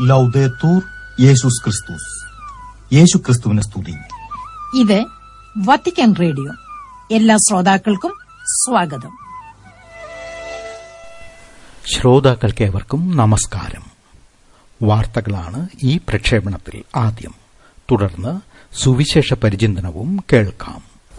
ലൗദേത്തൂർ യേശുസ് ക്രിസ്തുസ് യേശു ക്രിസ്തുവിനെ സ്തുതി ഇത് വത്തിക്കാൻ റേഡിയോ എല്ലാ ശ്രോതാക്കൾക്കും സ്വാഗതം ശ്രോതാക്കൾക്കേവർക്കും നമസ്കാരം വാർത്തകളാണ് ഈ പ്രക്ഷേപണത്തിൽ ആദ്യം തുടർന്ന് സുവിശേഷ പരിചിന്തനവും കേൾക്കാം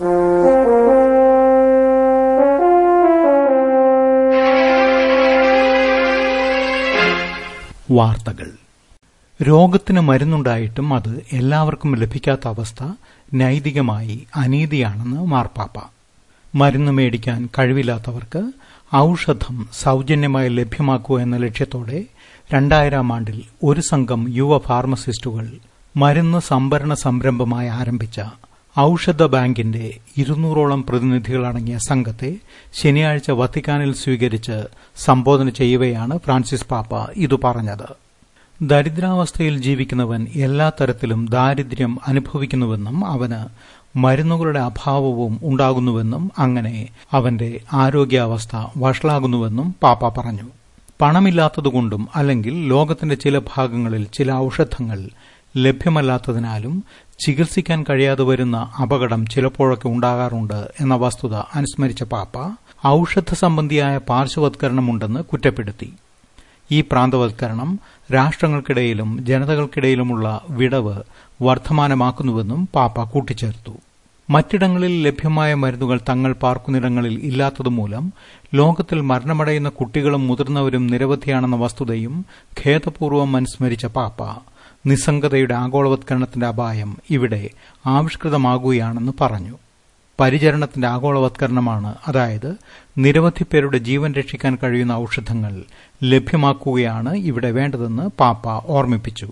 വാർത്തകൾ രോഗത്തിന് മരുന്നുണ്ടായിട്ടും അത് എല്ലാവർക്കും ലഭിക്കാത്ത അവസ്ഥ നൈതികമായി അനീതിയാണെന്ന് മാർപ്പാപ്പ മരുന്ന് മേടിക്കാൻ കഴിവില്ലാത്തവർക്ക് ഔഷധം സൗജന്യമായി ലഭ്യമാക്കുക എന്ന ലക്ഷ്യത്തോടെ രണ്ടായിരം ആണ്ടിൽ ഒരു സംഘം യുവ ഫാർമസിസ്റ്റുകൾ മരുന്ന് സംഭരണ സംരംഭമായി ആരംഭിച്ച ഔഷധ ബാങ്കിന്റെ ഇരുന്നൂറോളം പ്രതിനിധികളടങ്ങിയ സംഘത്തെ ശനിയാഴ്ച വത്തിക്കാനിൽ സ്വീകരിച്ച് സംബോധന ചെയ്യവെയാണ് ഫ്രാൻസിസ് പാപ്പ ഇതു പറഞ്ഞത് ദരിദ്രാവസ്ഥയിൽ ജീവിക്കുന്നവൻ എല്ലാ തരത്തിലും ദാരിദ്ര്യം അനുഭവിക്കുന്നുവെന്നും അവന് മരുന്നുകളുടെ അഭാവവും ഉണ്ടാകുന്നുവെന്നും അങ്ങനെ അവന്റെ ആരോഗ്യാവസ്ഥ വഷളാകുന്നുവെന്നും പാപ്പ പറഞ്ഞു പണമില്ലാത്തതുകൊണ്ടും അല്ലെങ്കിൽ ലോകത്തിന്റെ ചില ഭാഗങ്ങളിൽ ചില ഔഷധങ്ങൾ ലഭ്യമല്ലാത്തതിനാലും ചികിത്സിക്കാൻ കഴിയാതെ വരുന്ന അപകടം ചിലപ്പോഴൊക്കെ ഉണ്ടാകാറുണ്ട് എന്ന വസ്തുത അനുസ്മരിച്ച പാപ്പ ഔഷധ സംബന്ധിയായ പാർശ്വവത്കരണമുണ്ടെന്ന് കുറ്റപ്പെടുത്തി ഈ പ്രാന്തവത്കരണം രാഷ്ട്രങ്ങൾക്കിടയിലും ജനതകൾക്കിടയിലുമുള്ള വിടവ് വർദ്ധമാനമാക്കുന്നുവെന്നും പാപ്പ കൂട്ടിച്ചേർത്തു മറ്റിടങ്ങളിൽ ലഭ്യമായ മരുന്നുകൾ തങ്ങൾ പാർക്കുന്നിടങ്ങളിൽ ഇല്ലാത്തതുമൂലം ലോകത്തിൽ മരണമടയുന്ന കുട്ടികളും മുതിർന്നവരും നിരവധിയാണെന്ന വസ്തുതയും ഖേദപൂർവ്വം അനുസ്മരിച്ച പാപ്പ നിസ്സംഗതയുടെ ആഗോളവത്കരണത്തിന്റെ അപായം ഇവിടെ ആവിഷ്കൃതമാകുകയാണെന്ന് പറഞ്ഞു പരിചരണത്തിന്റെ ആഗോളവത്കരണമാണ് അതായത് നിരവധി പേരുടെ ജീവൻ രക്ഷിക്കാൻ കഴിയുന്ന ഔഷധങ്ങൾ ലഭ്യമാക്കുകയാണ് ഇവിടെ വേണ്ടതെന്ന് പാപ്പ ഓർമ്മിപ്പിച്ചു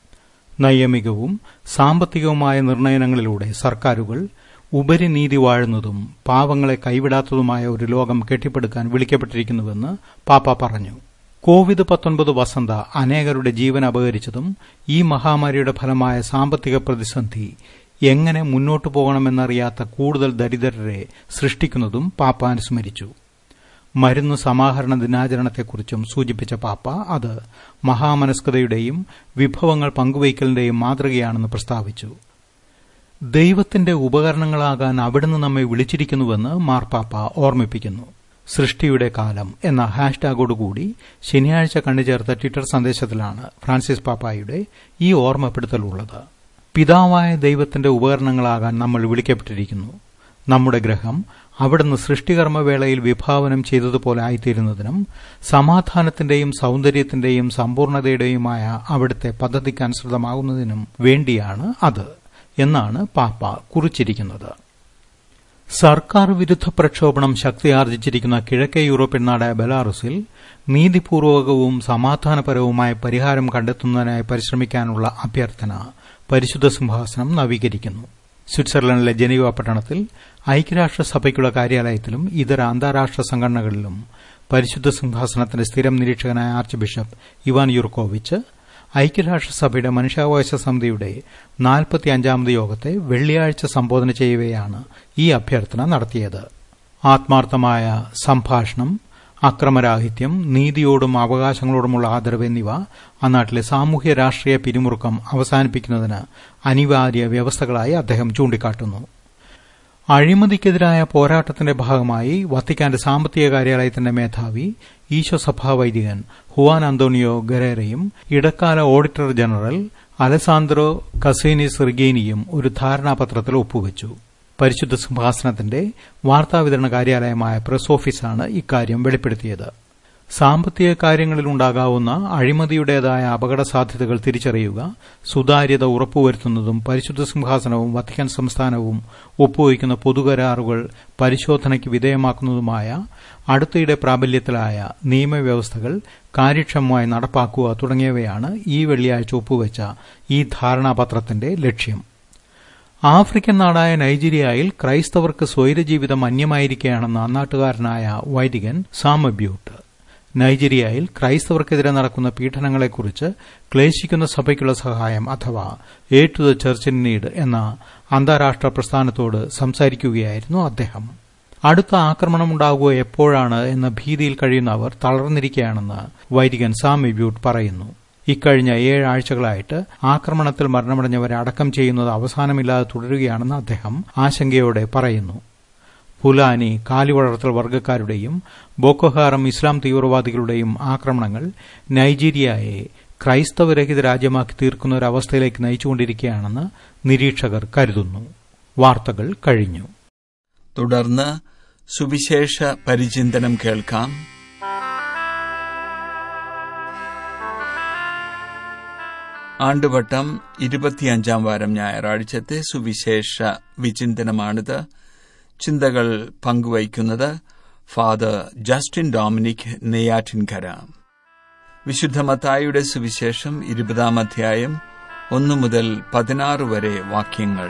നൈയമികവും സാമ്പത്തികവുമായ നിർണയനങ്ങളിലൂടെ സർക്കാരുകൾ ഉപരിനീതി വാഴുന്നതും പാവങ്ങളെ കൈവിടാത്തതുമായ ഒരു ലോകം കെട്ടിപ്പടുക്കാൻ വിളിക്കപ്പെട്ടിരിക്കുന്നുവെന്ന് പാപ്പ പറഞ്ഞു കോവിഡ് പത്തൊൻപത് വസന്ത അനേകരുടെ ജീവൻ അപഹരിച്ചതും ഈ മഹാമാരിയുടെ ഫലമായ സാമ്പത്തിക പ്രതിസന്ധി എങ്ങനെ മുന്നോട്ടു പോകണമെന്നറിയാത്ത കൂടുതൽ ദരിദ്രരെ സൃഷ്ടിക്കുന്നതും പാപ്പ അനുസ്മരിച്ചു മരുന്ന് സമാഹരണ ദിനാചരണത്തെക്കുറിച്ചും സൂചിപ്പിച്ച പാപ്പ അത് മഹാമനസ്കതയുടെയും വിഭവങ്ങൾ പങ്കുവയ്ക്കലിന്റെയും മാതൃകയാണെന്ന് പ്രസ്താവിച്ചു ദൈവത്തിന്റെ ഉപകരണങ്ങളാകാൻ അവിടുന്ന് നമ്മെ വിളിച്ചിരിക്കുന്നുവെന്ന് മാർപ്പാപ്പ ഓർമ്മിപ്പിക്കുന്നു സൃഷ്ടിയുടെ കാലം എന്ന ഹാഷ്ടാഗോടുകൂടി ശനിയാഴ്ച കണ്ടുചേർത്ത ട്വിറ്റർ സന്ദേശത്തിലാണ് ഫ്രാൻസിസ് പാപ്പായുടെ ഈ ഓർമ്മപ്പെടുത്തലുള്ളത് പിതാവായ ദൈവത്തിന്റെ ഉപകരണങ്ങളാകാൻ നമ്മൾ വിളിക്കപ്പെട്ടിരിക്കുന്നു നമ്മുടെ ഗ്രഹം അവിടുന്ന് സൃഷ്ടികർമ്മവേളയിൽ വിഭാവനം ചെയ്തതുപോലെ ആയിത്തീരുന്നതിനും സമാധാനത്തിന്റെയും സൗന്ദര്യത്തിന്റെയും സമ്പൂർണതയുടെയുമായ അവിടുത്തെ പദ്ധതിക്കനുസൃതമാകുന്നതിനും വേണ്ടിയാണ് അത് എന്നാണ് പാപ്പ കുറിച്ചിരിക്കുന്നത് സർക്കാർ വിരുദ്ധ പ്രക്ഷോഭണം ശക്തിയാർജിച്ചിരിക്കുന്ന കിഴക്കേ യൂറോപ്യൻ നാടായ ബെലാറുസിൽ നീതിപൂർവകവും സമാധാനപരവുമായ പരിഹാരം കണ്ടെത്തുന്നതിനായി പരിശ്രമിക്കാനുള്ള അഭ്യർത്ഥന പരിശുദ്ധ സിംഹാസനം നവീകരിക്കുന്നു സ്വിറ്റ്സർലൻഡിലെ ജനീവ പട്ടണത്തിൽ ഐക്യരാഷ്ട്രസഭയ്ക്കുള്ള കാര്യാലയത്തിലും ഇതര അന്താരാഷ്ട്ര സംഘടനകളിലും പരിശുദ്ധ സിംഹാസനത്തിന്റെ സ്ഥിരം നിരീക്ഷകനായ ആർച്ച് ബിഷപ്പ് ഇവാൻ യുർക്കോവിച്ച് ഐക്യരാഷ്ട്രസഭയുടെ മനുഷ്യാവകാശ സമിതിയുടെ നാൽപ്പത്തിയഞ്ചാമത് യോഗത്തെ വെള്ളിയാഴ്ച സംബോധന ചെയ്യവെയാണ് ഈ അഭ്യർത്ഥന നടത്തിയത് ആത്മാർത്ഥമായ സംഭാഷണം അക്രമരാഹിത്യം നീതിയോടും അവകാശങ്ങളോടുമുള്ള ആദരവ് എന്നിവ അന്നാട്ടിലെ സാമൂഹ്യ രാഷ്ട്രീയ പിരിമുറുക്കം അവസാനിപ്പിക്കുന്നതിന് അനിവാര്യ വ്യവസ്ഥകളായി അദ്ദേഹം ചൂണ്ടിക്കാട്ടുന്നു അഴിമതിക്കെതിരായ പോരാട്ടത്തിന്റെ ഭാഗമായി വത്തിക്കാന്റെ സാമ്പത്തിക കാര്യാലയത്തിന്റെ മേധാവി ഈശോ സഭാ വൈദികൻ ഹുവാൻ അന്തോണിയോ ഗരേറയും ഇടക്കാല ഓഡിറ്റർ ജനറൽ അലസാന്ദ്രോ കസീനിസ് റിഗേനിയും ഒരു ധാരണാപത്രത്തിൽ ഒപ്പുവച്ചു പരിശുദ്ധ സിംഹാസനത്തിന്റെ വാർത്താവിതരണ കാര്യാലയമായ പ്രസ് ഓഫീസാണ് ഇക്കാര്യം വെളിപ്പെടുത്തിയത് സാമ്പത്തിക കാര്യങ്ങളിൽ ഉണ്ടാകാവുന്ന അഴിമതിയുടേതായ അപകട സാധ്യതകൾ തിരിച്ചറിയുക സുതാര്യത ഉറപ്പുവരുത്തുന്നതും പരിശുദ്ധ സിംഹാസനവും വത്തിക്കാൻ സംസ്ഥാനവും ഒപ്പുവയ്ക്കുന്ന പൊതുകരാറുകൾ പരിശോധനയ്ക്ക് വിധേയമാക്കുന്നതുമായ അടുത്തിടെ പ്രാബല്യത്തിലായ നിയമവ്യവസ്ഥകൾ കാര്യക്ഷമമായി നടപ്പാക്കുക തുടങ്ങിയവയാണ് ഈ വെള്ളിയാഴ്ച ഒപ്പുവെച്ച ഈ ധാരണാപത്രത്തിന്റെ ലക്ഷ്യം ആഫ്രിക്കൻ നാടായ നൈജീരിയയിൽ ക്രൈസ്തവർക്ക് സ്വൈരജീവിതം അന്യമായിരിക്കുകയാണെന്ന അന്നാട്ടുകാരനായ വൈദികൻ സാമബ്യൂട്ട് നൈജീരിയയിൽ ക്രൈസ്തവർക്കെതിരെ നടക്കുന്ന പീഡനങ്ങളെക്കുറിച്ച് ക്ലേശിക്കുന്ന സഭയ്ക്കുള്ള സഹായം അഥവാ aid to the church in need എന്ന അന്താരാഷ്ട്ര പ്രസ്ഥാനത്തോട് സംസാരിക്കുകയായിരുന്നു അദ്ദേഹം അടുത്ത ആക്രമണമുണ്ടാകുക എപ്പോഴാണ് എന്ന ഭീതിയിൽ കഴിയുന്ന അവർ തളർന്നിരിക്കുകയാണെന്ന് വൈദികൻ സാമി ബ്യൂട്ട് പറയുന്നു ഇക്കഴിഞ്ഞ ഏഴാഴ്ചകളായിട്ട് ആക്രമണത്തിൽ മരണമടഞ്ഞവരെ അടക്കം ചെയ്യുന്നത് അവസാനമില്ലാതെ തുടരുകയാണെന്ന് അദ്ദേഹം ആശങ്കയോടെ പറയുന്നു ഫുലാനി കാലിവളർത്തൽ വർഗ്ഗക്കാരുടെയും ബോക്കോഹാറം ഇസ്ലാം തീവ്രവാദികളുടെയും ആക്രമണങ്ങൾ നൈജീരിയയെ ക്രൈസ്തവരഹിത രാജ്യമാക്കി തീർക്കുന്ന ഒരു അവസ്ഥയിലേക്ക് നയിച്ചുകൊണ്ടിരിക്കുകയാണെന്ന് നിരീക്ഷകർ കരുതുന്നു വാർത്തകൾ കഴിഞ്ഞു തുടർന്ന് സുവിശേഷ പരിചിന്തനം കേൾക്കാം ആണ്ടുവട്ടം ഇരുപത്തിയഞ്ചാം വാരം ഞായറാഴ്ചത്തെ സുവിശേഷ വിചിന്തനമാണിത് ചിന്തകൾ പങ്കുവയ്ക്കുന്നത് ഫാദർ ജസ്റ്റിൻ ഡൊമിനിക് നെയ്യാറ്റിൻകര വിശുദ്ധ മത്തായിയുടെ സുവിശേഷം ഇരുപതാം അധ്യായം ഒന്നു മുതൽ പതിനാറ് വരെ വാക്യങ്ങൾ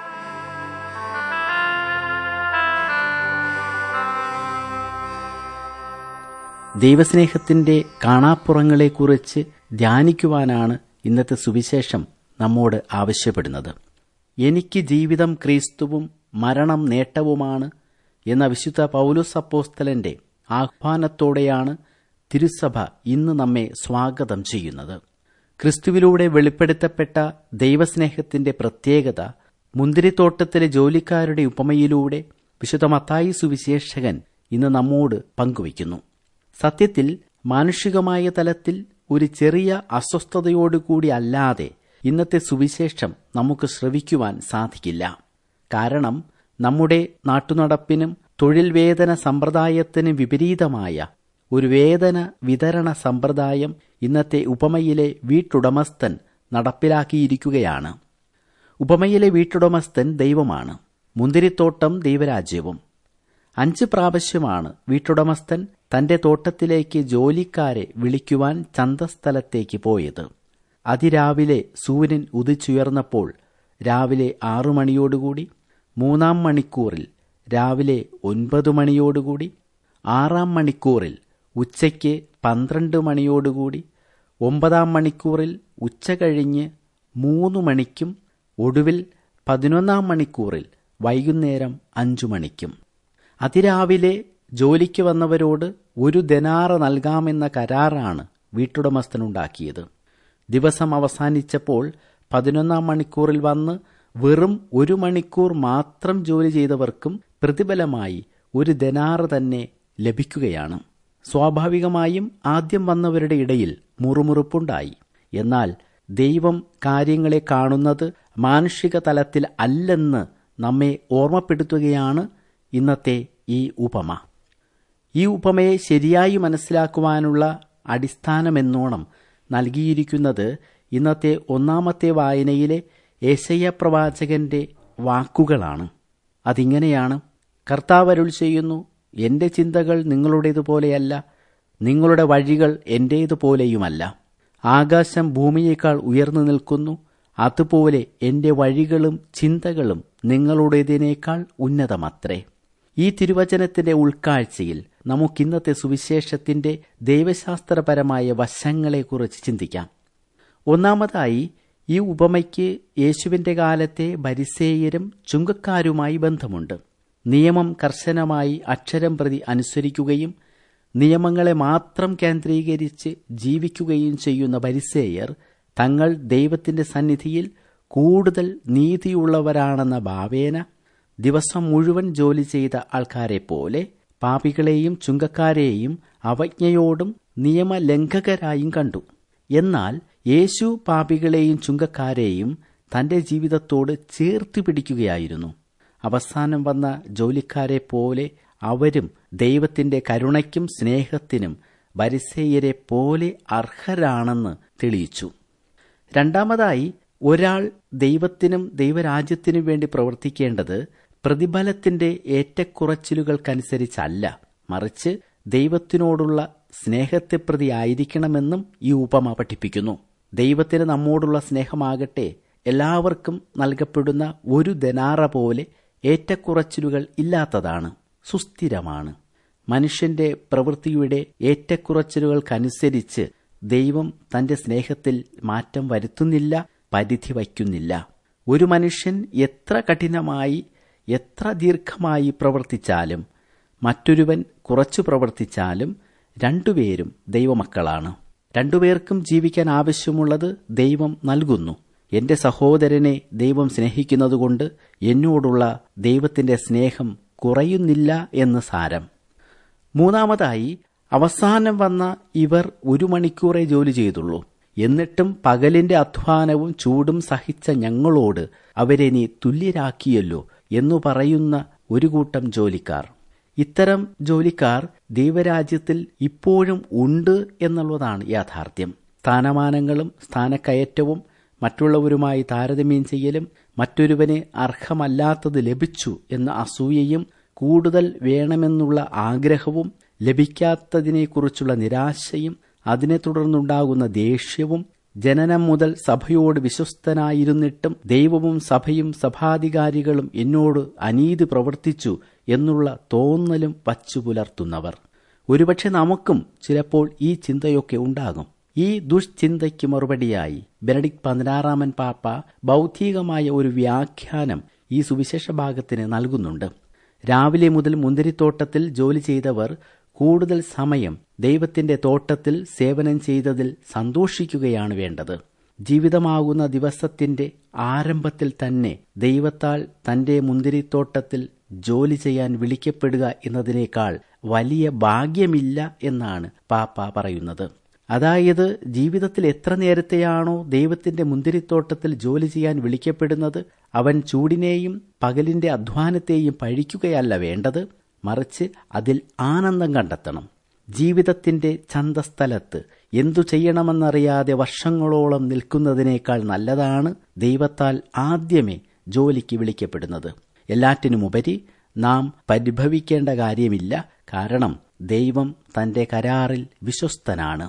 ദൈവസ്നേഹത്തിന്റെ കാണാപ്പുറങ്ങളെക്കുറിച്ച് ധ്യാനിക്കുവാനാണ് ഇന്നത്തെ സുവിശേഷം നമ്മോട് ആവശ്യപ്പെടുന്നത് എനിക്ക് ജീവിതം ക്രിസ്തുവും മരണം നേട്ടവുമാണ് എന്ന വിശുദ്ധ പൗലുസ് അപ്പോസ്തലന്റെ ആഹ്വാനത്തോടെയാണ് തിരുസഭ ഇന്ന് നമ്മെ സ്വാഗതം ചെയ്യുന്നത് ക്രിസ്തുവിലൂടെ വെളിപ്പെടുത്തപ്പെട്ട ദൈവസ്നേഹത്തിന്റെ പ്രത്യേകത മുന്തിരിത്തോട്ടത്തിലെ ജോലിക്കാരുടെ ഉപമയിലൂടെ വിശുദ്ധ മത്തായി സുവിശേഷകൻ ഇന്ന് നമ്മോട് പങ്കുവയ്ക്കുന്നു സത്യത്തിൽ മാനുഷികമായ തലത്തിൽ ഒരു ചെറിയ അസ്വസ്ഥതയോടുകൂടി അല്ലാതെ ഇന്നത്തെ സുവിശേഷം നമുക്ക് ശ്രവിക്കുവാൻ സാധിക്കില്ല കാരണം നമ്മുടെ നാട്ടുനടപ്പിനും തൊഴിൽ വേതന സമ്പ്രദായത്തിനും വിപരീതമായ ഒരു വേതന വിതരണ സമ്പ്രദായം ഇന്നത്തെ ഉപമയിലെ വീട്ടുടമസ്ഥൻ നടപ്പിലാക്കിയിരിക്കുകയാണ് ഉപമയിലെ വീട്ടുടമസ്ഥൻ ദൈവമാണ് മുന്തിരിത്തോട്ടം ദൈവരാജ്യവും അഞ്ച് പ്രാവശ്യമാണ് വീട്ടുടമസ്ഥൻ തന്റെ തോട്ടത്തിലേക്ക് ജോലിക്കാരെ വിളിക്കുവാൻ ചന്തസ്ഥലത്തേക്ക് പോയത് അതിരാവിലെ സൂര്യൻ ഉദിച്ചുയർന്നപ്പോൾ രാവിലെ ആറു മണിയോടുകൂടി മൂന്നാം മണിക്കൂറിൽ രാവിലെ ഒൻപത് മണിയോടുകൂടി ആറാം മണിക്കൂറിൽ ഉച്ചയ്ക്ക് പന്ത്രണ്ട് മണിയോടുകൂടി ഒമ്പതാം മണിക്കൂറിൽ ഉച്ച കഴിഞ്ഞ് മൂന്ന് മണിക്കും ഒടുവിൽ പതിനൊന്നാം മണിക്കൂറിൽ വൈകുന്നേരം അഞ്ചു മണിക്കും അതിരാവിലെ ജോലിക്ക് വന്നവരോട് ഒരു ദനാറ് നൽകാമെന്ന കരാറാണ് വീട്ടുടമസ്ഥനുണ്ടാക്കിയത് ദിവസം അവസാനിച്ചപ്പോൾ പതിനൊന്നാം മണിക്കൂറിൽ വന്ന് വെറും ഒരു മണിക്കൂർ മാത്രം ജോലി ചെയ്തവർക്കും പ്രതിഫലമായി ഒരു ദനാറ് തന്നെ ലഭിക്കുകയാണ് സ്വാഭാവികമായും ആദ്യം വന്നവരുടെ ഇടയിൽ മുറുമുറുപ്പുണ്ടായി എന്നാൽ ദൈവം കാര്യങ്ങളെ കാണുന്നത് മാനുഷിക തലത്തിൽ അല്ലെന്ന് നമ്മെ ഓർമ്മപ്പെടുത്തുകയാണ് ഇന്നത്തെ ഈ ഉപമ ഈ ഉപമയെ ശരിയായി മനസ്സിലാക്കുവാനുള്ള അടിസ്ഥാനമെന്നോണം നൽകിയിരിക്കുന്നത് ഇന്നത്തെ ഒന്നാമത്തെ വായനയിലെ ഏശയ്യ പ്രവാചകന്റെ വാക്കുകളാണ് അതിങ്ങനെയാണ് കർത്താവരുൾ ചെയ്യുന്നു എന്റെ ചിന്തകൾ നിങ്ങളുടേതുപോലെയല്ല നിങ്ങളുടെ വഴികൾ എന്റേതുപോലെയുമല്ല ആകാശം ഭൂമിയേക്കാൾ ഉയർന്നു നിൽക്കുന്നു അതുപോലെ എന്റെ വഴികളും ചിന്തകളും നിങ്ങളുടേതിനേക്കാൾ ഉന്നതമത്രേ ഈ തിരുവചനത്തിന്റെ ഉൾക്കാഴ്ചയിൽ നമുക്കിന്നത്തെ സുവിശേഷത്തിന്റെ ദൈവശാസ്ത്രപരമായ വശങ്ങളെക്കുറിച്ച് ചിന്തിക്കാം ഒന്നാമതായി ഈ ഉപമയ്ക്ക് യേശുവിന്റെ കാലത്തെ പരിസേയരും ചുങ്കക്കാരുമായി ബന്ധമുണ്ട് നിയമം കർശനമായി അക്ഷരം പ്രതി അനുസരിക്കുകയും നിയമങ്ങളെ മാത്രം കേന്ദ്രീകരിച്ച് ജീവിക്കുകയും ചെയ്യുന്ന പരിസേയർ തങ്ങൾ ദൈവത്തിന്റെ സന്നിധിയിൽ കൂടുതൽ നീതിയുള്ളവരാണെന്ന ഭാവേന ദിവസം മുഴുവൻ ജോലി ചെയ്ത ആൾക്കാരെ പോലെ പാപികളെയും ചുങ്കക്കാരെയും അവജ്ഞയോടും നിയമലംഘകരായും കണ്ടു എന്നാൽ യേശു പാപികളെയും ചുങ്കക്കാരെയും തന്റെ ജീവിതത്തോട് ചേർത്ത് പിടിക്കുകയായിരുന്നു അവസാനം വന്ന ജോലിക്കാരെ പോലെ അവരും ദൈവത്തിന്റെ കരുണയ്ക്കും സ്നേഹത്തിനും വരിസേയരെ പോലെ അർഹരാണെന്ന് തെളിയിച്ചു രണ്ടാമതായി ഒരാൾ ദൈവത്തിനും ദൈവരാജ്യത്തിനും വേണ്ടി പ്രവർത്തിക്കേണ്ടത് പ്രതിഫലത്തിന്റെ ഏറ്റക്കുറച്ചിലുകൾക്കനുസരിച്ചല്ല മറിച്ച് ദൈവത്തിനോടുള്ള സ്നേഹത്തെ പ്രതി ആയിരിക്കണമെന്നും ഈ ഉപമ പഠിപ്പിക്കുന്നു ദൈവത്തിന് നമ്മോടുള്ള സ്നേഹമാകട്ടെ എല്ലാവർക്കും നൽകപ്പെടുന്ന ഒരു ദനാറ പോലെ ഏറ്റക്കുറച്ചിലുകൾ ഇല്ലാത്തതാണ് സുസ്ഥിരമാണ് മനുഷ്യന്റെ പ്രവൃത്തിയുടെ ഏറ്റക്കുറച്ചിലുകൾക്കനുസരിച്ച് ദൈവം തന്റെ സ്നേഹത്തിൽ മാറ്റം വരുത്തുന്നില്ല പരിധി വയ്ക്കുന്നില്ല ഒരു മനുഷ്യൻ എത്ര കഠിനമായി എത്ര ദീർഘമായി പ്രവർത്തിച്ചാലും മറ്റൊരുവൻ കുറച്ചു പ്രവർത്തിച്ചാലും രണ്ടുപേരും ദൈവമക്കളാണ് രണ്ടുപേർക്കും ജീവിക്കാൻ ആവശ്യമുള്ളത് ദൈവം നൽകുന്നു എന്റെ സഹോദരനെ ദൈവം സ്നേഹിക്കുന്നതുകൊണ്ട് എന്നോടുള്ള ദൈവത്തിന്റെ സ്നേഹം കുറയുന്നില്ല എന്ന് സാരം മൂന്നാമതായി അവസാനം വന്ന ഇവർ ഒരു മണിക്കൂറേ ജോലി ചെയ്തുള്ളൂ എന്നിട്ടും പകലിന്റെ അധ്വാനവും ചൂടും സഹിച്ച ഞങ്ങളോട് അവരെ നീ തുല്യരാക്കിയല്ലോ എന്നു പറയുന്ന ഒരു കൂട്ടം ജോലിക്കാർ ഇത്തരം ജോലിക്കാർ ദൈവരാജ്യത്തിൽ ഇപ്പോഴും ഉണ്ട് എന്നുള്ളതാണ് യാഥാർത്ഥ്യം സ്ഥാനമാനങ്ങളും സ്ഥാനക്കയറ്റവും മറ്റുള്ളവരുമായി താരതമ്യം ചെയ്യലും മറ്റൊരുവന് അർഹമല്ലാത്തത് ലഭിച്ചു എന്ന അസൂയയും കൂടുതൽ വേണമെന്നുള്ള ആഗ്രഹവും ലഭിക്കാത്തതിനെക്കുറിച്ചുള്ള നിരാശയും അതിനെ തുടർന്നുണ്ടാകുന്ന ദേഷ്യവും ജനനം മുതൽ സഭയോട് വിശ്വസ്തനായിരുന്നിട്ടും ദൈവവും സഭയും സഭാധികാരികളും എന്നോട് അനീതി പ്രവർത്തിച്ചു എന്നുള്ള തോന്നലും വച്ചു പുലർത്തുന്നവർ ഒരുപക്ഷെ നമുക്കും ചിലപ്പോൾ ഈ ചിന്തയൊക്കെ ഉണ്ടാകും ഈ ദുഷ്ചിന്തയ്ക്ക് മറുപടിയായി ബെനഡിക് പതിനാറാമൻ പാപ്പ ബൗദ്ധികമായ ഒരു വ്യാഖ്യാനം ഈ സുവിശേഷ ഭാഗത്തിന് നൽകുന്നുണ്ട് രാവിലെ മുതൽ മുന്തിരിത്തോട്ടത്തിൽ ജോലി ചെയ്തവർ കൂടുതൽ സമയം ദൈവത്തിന്റെ തോട്ടത്തിൽ സേവനം ചെയ്തതിൽ സന്തോഷിക്കുകയാണ് വേണ്ടത് ജീവിതമാകുന്ന ദിവസത്തിന്റെ ആരംഭത്തിൽ തന്നെ ദൈവത്താൽ തന്റെ മുന്തിരിത്തോട്ടത്തിൽ ജോലി ചെയ്യാൻ വിളിക്കപ്പെടുക എന്നതിനേക്കാൾ വലിയ ഭാഗ്യമില്ല എന്നാണ് പാപ്പ പറയുന്നത് അതായത് ജീവിതത്തിൽ എത്ര നേരത്തെയാണോ ദൈവത്തിന്റെ മുന്തിരിത്തോട്ടത്തിൽ ജോലി ചെയ്യാൻ വിളിക്കപ്പെടുന്നത് അവൻ ചൂടിനെയും പകലിന്റെ അധ്വാനത്തെയും പഴിക്കുകയല്ല വേണ്ടത് മറിച്ച് അതിൽ ആനന്ദം കണ്ടെത്തണം ജീവിതത്തിന്റെ ചന്തസ്ഥലത്ത് എന്തു ചെയ്യണമെന്നറിയാതെ വർഷങ്ങളോളം നിൽക്കുന്നതിനേക്കാൾ നല്ലതാണ് ദൈവത്താൽ ആദ്യമേ ജോലിക്ക് വിളിക്കപ്പെടുന്നത് എല്ലാറ്റിനുമുപരി നാം പരിഭവിക്കേണ്ട കാര്യമില്ല കാരണം ദൈവം തന്റെ കരാറിൽ വിശ്വസ്തനാണ്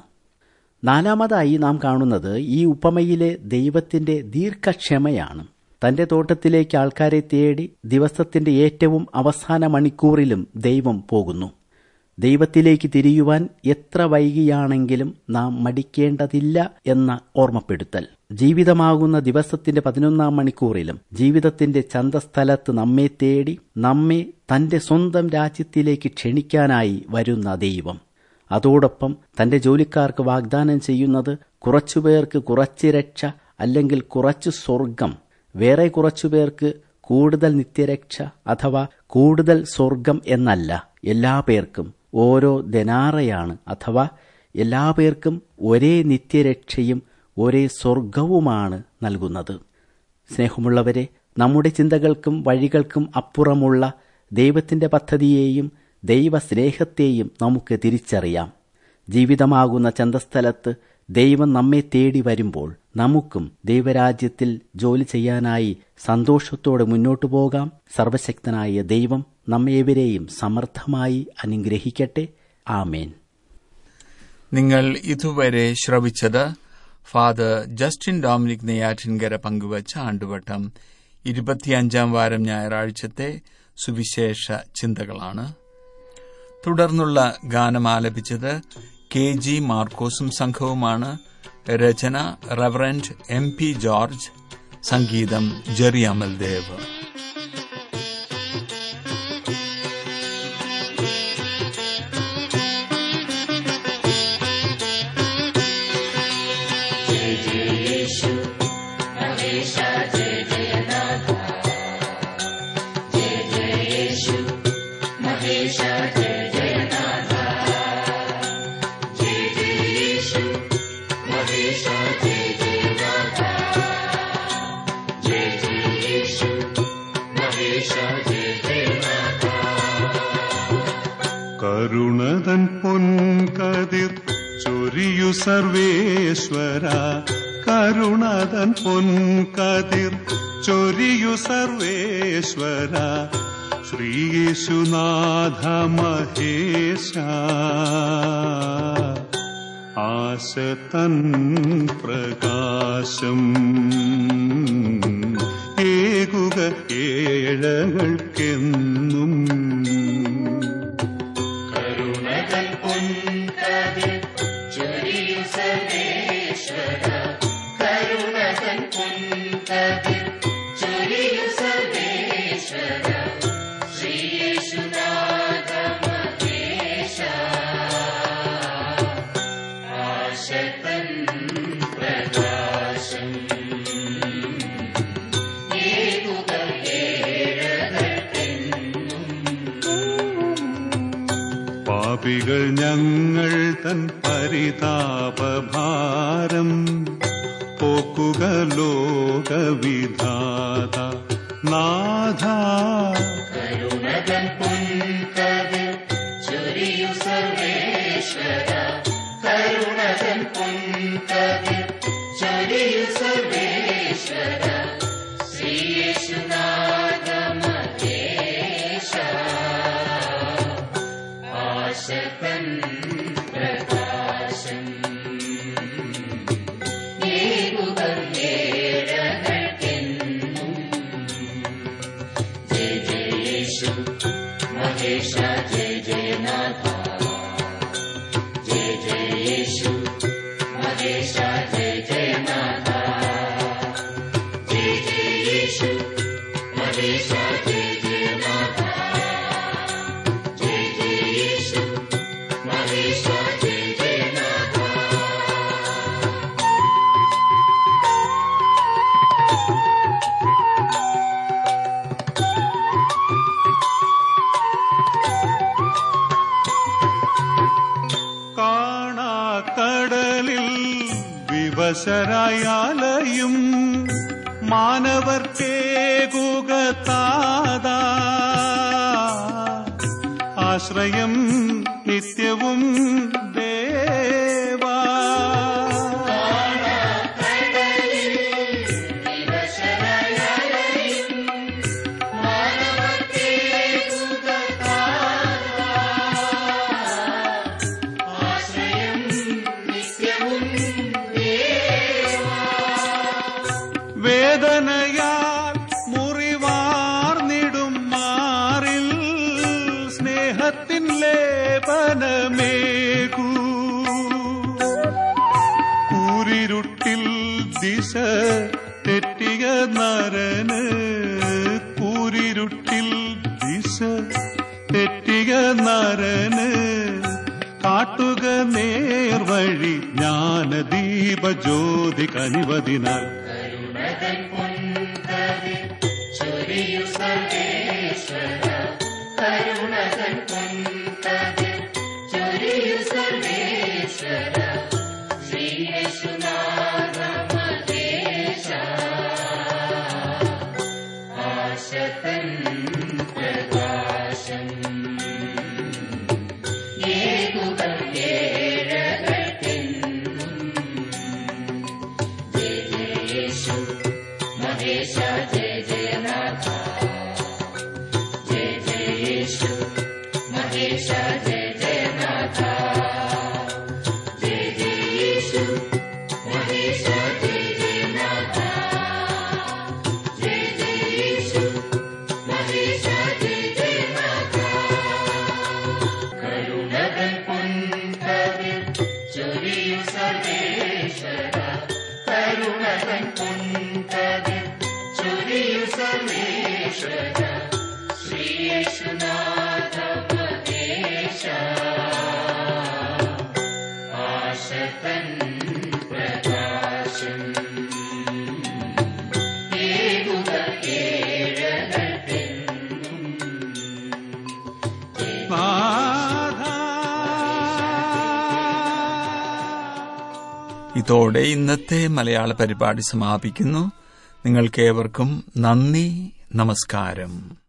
നാലാമതായി നാം കാണുന്നത് ഈ ഉപമയിലെ ദൈവത്തിന്റെ ദീർഘക്ഷമയാണ് തന്റെ തോട്ടത്തിലേക്ക് ആൾക്കാരെ തേടി ദിവസത്തിന്റെ ഏറ്റവും അവസാന മണിക്കൂറിലും ദൈവം പോകുന്നു ദൈവത്തിലേക്ക് തിരിയുവാൻ എത്ര വൈകിയാണെങ്കിലും നാം മടിക്കേണ്ടതില്ല എന്ന ഓർമ്മപ്പെടുത്തൽ ജീവിതമാകുന്ന ദിവസത്തിന്റെ പതിനൊന്നാം മണിക്കൂറിലും ജീവിതത്തിന്റെ ചന്തസ്ഥലത്ത് നമ്മെ തേടി നമ്മെ തന്റെ സ്വന്തം രാജ്യത്തിലേക്ക് ക്ഷണിക്കാനായി വരുന്ന ദൈവം അതോടൊപ്പം തന്റെ ജോലിക്കാർക്ക് വാഗ്ദാനം ചെയ്യുന്നത് കുറച്ചുപേർക്ക് കുറച്ച് രക്ഷ അല്ലെങ്കിൽ കുറച്ച് സ്വർഗം വേറെ കുറച്ചുപേർക്ക് കൂടുതൽ നിത്യരക്ഷ അഥവാ കൂടുതൽ സ്വർഗം എന്നല്ല എല്ലാ പേർക്കും ഓരോ ദനാറയാണ് അഥവാ എല്ലാ പേർക്കും ഒരേ നിത്യരക്ഷയും ഒരേ സ്വർഗവുമാണ് നൽകുന്നത് സ്നേഹമുള്ളവരെ നമ്മുടെ ചിന്തകൾക്കും വഴികൾക്കും അപ്പുറമുള്ള ദൈവത്തിന്റെ പദ്ധതിയെയും ദൈവസ്നേഹത്തെയും നമുക്ക് തിരിച്ചറിയാം ജീവിതമാകുന്ന ചന്തസ്ഥലത്ത് ദൈവം നമ്മെ തേടി വരുമ്പോൾ നമുക്കും ദൈവരാജ്യത്തിൽ ജോലി ചെയ്യാനായി സന്തോഷത്തോടെ മുന്നോട്ടു പോകാം സർവശക്തനായ ദൈവം നമ്മേവരെയും സമർത്ഥമായി അനുഗ്രഹിക്കട്ടെ ആമേൻ നിങ്ങൾ ഇതുവരെ ശ്രവിച്ചത് ഫാദർ ജസ്റ്റിൻ ഡൊമിനിക് നെയ്യാറ്റിൻകര പങ്കുവച്ച ആണ്ടുവട്ടം ഇരുപത്തിയഞ്ചാം വാരം ഞായറാഴ്ചത്തെ സുവിശേഷ ചിന്തകളാണ് തുടർന്നുള്ള ഗാനം ആലപിച്ചത് കെ ജി മാർക്കോസും സംഘവുമാണ് രചന റവറന്റ് എം പി ജോർജ് സംഗീതം ജെറി അമൽദേവ് കരുണതൻ പൊൻകതിർ ചൊരിയു സർവേശ്വര കരുണതൻ പൊൻകതിർ ചൊരിയു സർവേശ്വര ശ്രീയേശുനാഥ മഹേശ ആശ തൻ പ്രകാശം ഏകുക ഏഴകൾക്കെന്നും Shut പാപികൾ ഞങ്ങൾ തൻ പരിതാപഭാരം പോക്കുക ലോകവിധാത നാഥ കാണാക്കടലിൽ വിവശരായാലയും മാനവർക്കേകുക താത ആശ്രയം നിത്യവും ദേവാ വേദനയാൽ മുറിവാർന്നിടും മാറിൽ സ്നേഹത്തിൻ ലേപനമേകൂ കൂരിരുട്ടിൽ ദിശ തെറ്റിയ നരന് കൂരിരുട്ടിൽ ദിശ തെറ്റിയ നരന് കാട്ടുക നേർവഴി ജ്ഞാനദീപ ജ്യോതി കനിവതിനാൽ ഇതോടെ ഇന്നത്തെ മലയാള പരിപാടി സമാപിക്കുന്നു നിങ്ങൾക്കേവർക്കും നന്ദി നമസ്കാരം